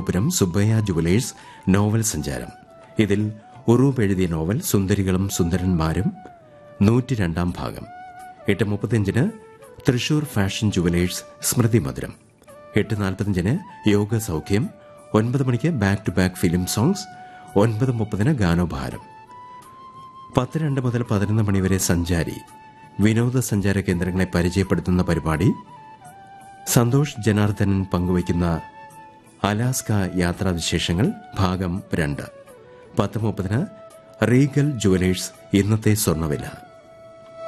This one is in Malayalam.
ഗോപുരം സുബ്ബയ്യ ജുവലേഴ്സ് നോവൽ സഞ്ചാരം ഇതിൽ ഉറൂബ് എഴുതിയ നോവൽ സുന്ദരികളും സുന്ദരന്മാരും നൂറ്റിരണ്ടാം ഭാഗം എട്ട് മുപ്പത്തിയഞ്ചിന് തൃശൂർ ഫാഷൻ ജുവലേഴ്സ് സ്മൃതി മധുരം എട്ട് നാൽപ്പത്തിയഞ്ചിന് യോഗ സൗഖ്യം ഒൻപത് മണിക്ക് back to back film songs ഒൻപത് മുപ്പതിന് ഗാനോപഹാരം പത്ത് രണ്ട് മുതൽ പതിനൊന്ന് മണിവരെ സഞ്ചാരി വിനോദസഞ്ചാര കേന്ദ്രങ്ങളെ പരിചയപ്പെടുത്തുന്ന പരിപാടി സന്തോഷ് ജനാർദ്ദനൻ പങ്കുവയ്ക്കുന്ന അലാസ്ക യാത്രാവിശേഷങ്ങൾ ഭാഗം രണ്ട് പത്ത് മുപ്പതിന് റീഗൽ ജുവലേഴ്സ് ഇന്നത്തെ സ്വർണ്ണവില